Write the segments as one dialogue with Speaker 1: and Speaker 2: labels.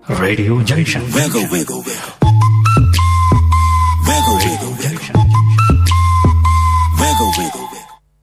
Speaker 1: Radio Junction.
Speaker 2: Wiggle, wiggle, wiggle. Wiggle, wiggle, wiggle. Wiggle, wiggle, wiggle.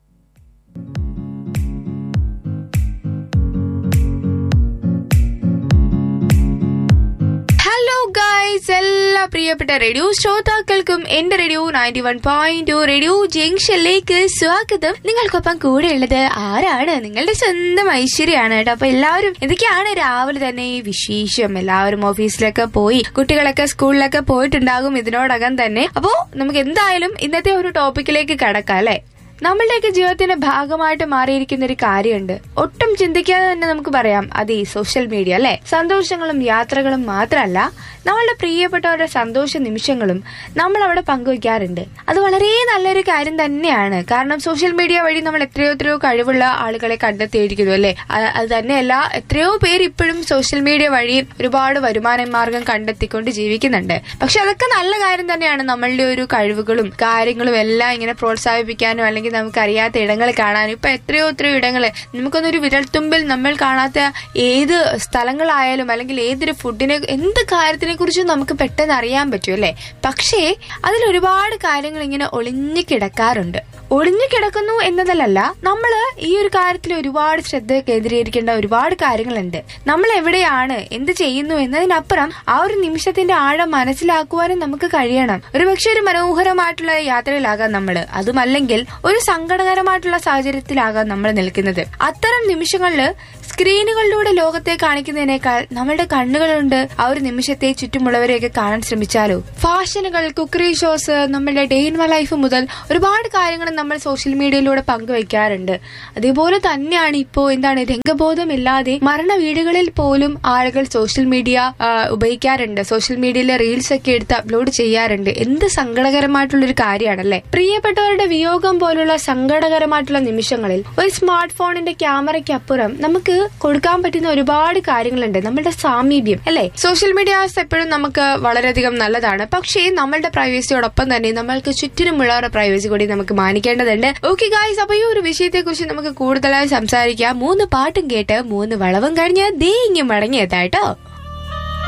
Speaker 3: Hello guys എല്ലാ പ്രിയപ്പെട്ട radio ശ്രോതാക്കൾക്കും എന്റെ radio ninety one point two radio ജംഗ്ഷനിലേക്ക് സ്വാഗതം നിങ്ങൾക്കൊപ്പം കൂടെ ഉള്ളത് ആരാണ് നിങ്ങളുടെ സ്വന്തം ഐശ്വര്യാണ് കേട്ടോ അപ്പൊ എല്ലാവരും എന്തൊക്കെയാണ് രാവിലെ തന്നെ ഈ വിശേഷം എല്ലാവരും ഓഫീസിലൊക്കെ പോയി കുട്ടികളൊക്കെ സ്കൂളിലൊക്കെ പോയിട്ടുണ്ടാകും ഇതിനോടകം തന്നെ അപ്പോ നമുക്ക് എന്തായാലും ഇന്നത്തെ ഒരു ടോപ്പിക്കിലേക്ക് കടക്കാം അല്ലെ നമ്മളുടെയൊക്കെ ജീവിതത്തിന്റെ ഭാഗമായിട്ട് മാറിയിരിക്കുന്ന ഒരു കാര്യമുണ്ട് ഒട്ടും ചിന്തിക്കാതെ തന്നെ നമുക്ക് പറയാം അത് ഈ സോഷ്യൽ മീഡിയ അല്ലെ സന്തോഷങ്ങളും യാത്രകളും മാത്രമല്ല നമ്മളുടെ പ്രിയപ്പെട്ടവരുടെ സന്തോഷ നിമിഷങ്ങളും നമ്മൾ അവിടെ പങ്കുവയ്ക്കാറുണ്ട് അത് വളരെ നല്ലൊരു കാര്യം തന്നെയാണ് കാരണം സോഷ്യൽ മീഡിയ വഴി നമ്മൾ എത്രയോ എത്രയോ കഴിവുള്ള ആളുകളെ കണ്ടെത്തിയിരിക്കുന്നു അല്ലെ അ- അത് തന്നെയല്ല എത്രയോ പേര് ഇപ്പോഴും സോഷ്യൽ മീഡിയ വഴി ഒരുപാട് വരുമാന മാർഗം കണ്ടെത്തിക്കൊണ്ട് ജീവിക്കുന്നുണ്ട് പക്ഷെ അതൊക്കെ നല്ല കാര്യം തന്നെയാണ് നമ്മളുടെ ഒരു കഴിവുകളും കാര്യങ്ങളും എല്ലാം ഇങ്ങനെ പ്രോത്സാഹിപ്പിക്കാനും അല്ലെങ്കിൽ നമുക്ക് അറിയാത്ത ഇടങ്ങൾ കാണാനും ഇപ്പൊ എത്രയോ എത്രയോ ഇടങ്ങൾ നമുക്കൊന്നൊരു വിരൽത്തുമ്പിൽ നമ്മൾ കാണാത്ത ഏത് സ്ഥലങ്ങളായാലും അല്ലെങ്കിൽ ഏതൊരു ഫുഡിനെ എന്ത് കാര്യത്തിനെ കുറിച്ചും നമുക്ക് പെട്ടെന്ന് അറിയാൻ പറ്റും അല്ലെ പക്ഷേ അതിൽ ഒരുപാട് കാര്യങ്ങൾ ഇങ്ങനെ ഒളിഞ്ഞു കിടക്കാറുണ്ട് ഒളിഞ്ഞു കിടക്കുന്നു എന്നതിലല്ല നമ്മൾ ഈ ഒരു കാര്യത്തിൽ ഒരുപാട് ശ്രദ്ധ കേന്ദ്രീകരിക്കേണ്ട ഒരുപാട് കാര്യങ്ങളുണ്ട് നമ്മൾ എവിടെയാണ് എന്ത് ചെയ്യുന്നു എന്നതിനപ്പുറം ആ ഒരു നിമിഷത്തിന്റെ ആഴം മനസ്സിലാക്കുവാനും നമുക്ക് കഴിയണം ഒരു പക്ഷെ ഒരു മനോഹരമായിട്ടുള്ള യാത്രയിലാകാം നമ്മൾ അതുമല്ലെങ്കിൽ ഒരു സങ്കടകരമായിട്ടുള്ള സാഹചര്യത്തിലാകാം നമ്മൾ നിൽക്കുന്നത് അത്തരം നിമിഷങ്ങളിൽ സ്ക്രീനുകളിലൂടെ ലോകത്തെ കാണിക്കുന്നതിനേക്കാൾ നമ്മളുടെ കണ്ണുകളുണ്ട് ആ ഒരു നിമിഷത്തെ ചുറ്റുമുള്ളവരെയൊക്കെ കാണാൻ ശ്രമിച്ചാലോ ഫാഷനുകൾ കുക്കറി ഷോസ് നമ്മളുടെ ഡേ ഇൻ മൈ ലൈഫ് മുതൽ ഒരുപാട് കാര്യങ്ങൾ നമ്മൾ സോഷ്യൽ മീഡിയയിലൂടെ പങ്കുവയ്ക്കാറുണ്ട് അതേപോലെ തന്നെയാണ് ഇപ്പോ എന്താണ് രംഗബോധമില്ലാതെ മരണ വീടുകളിൽ പോലും ആളുകൾ സോഷ്യൽ മീഡിയ ആ, ഉപയോഗിക്കാറുണ്ട് സോഷ്യൽ മീഡിയയിലെ റീൽസ് ഒക്കെ എടുത്ത് അപ്ലോഡ് ചെയ്യാറുണ്ട് എന്ത് സങ്കടകരമായിട്ടുള്ള ഒരു കാര്യമാണല്ലേ പ്രിയപ്പെട്ടവരുടെ വിയോഗം പോലുള്ള സങ്കടകരമായിട്ടുള്ള നിമിഷങ്ങളിൽ ഒരു സ്മാർട്ട് ഫോണിന്റെ ക്യാമറയ്ക്ക് അപ്പുറം നമുക്ക് കൊടുക്കാൻ പറ്റുന്ന ഒരുപാട് കാര്യങ്ങളുണ്ട് നമ്മളുടെ സാമീപ്യം അല്ലെ സോഷ്യൽ മീഡിയാസ് എപ്പോഴും നമുക്ക് വളരെയധികം നല്ലതാണ് പക്ഷേ നമ്മളുടെ പ്രൈവസിയോടൊപ്പം തന്നെ നമ്മൾക്ക് ചുറ്റിനുമുള്ളവരുടെ പ്രൈവസി കൂടി നമുക്ക് മാനിക്കേണ്ടതുണ്ട് ഓക്കെ ഗായ്സ് അപ്പൊ ഈ ഒരു വിഷയത്തെ കുറിച്ച് നമുക്ക് കൂടുതലായി സംസാരിക്കാം മൂന്ന് പാട്ടും കേട്ട് മൂന്ന് വളവും കഴിഞ്ഞ് ദേ ഇങ്ങ് മടങ്ങിയെത്താട്ടോ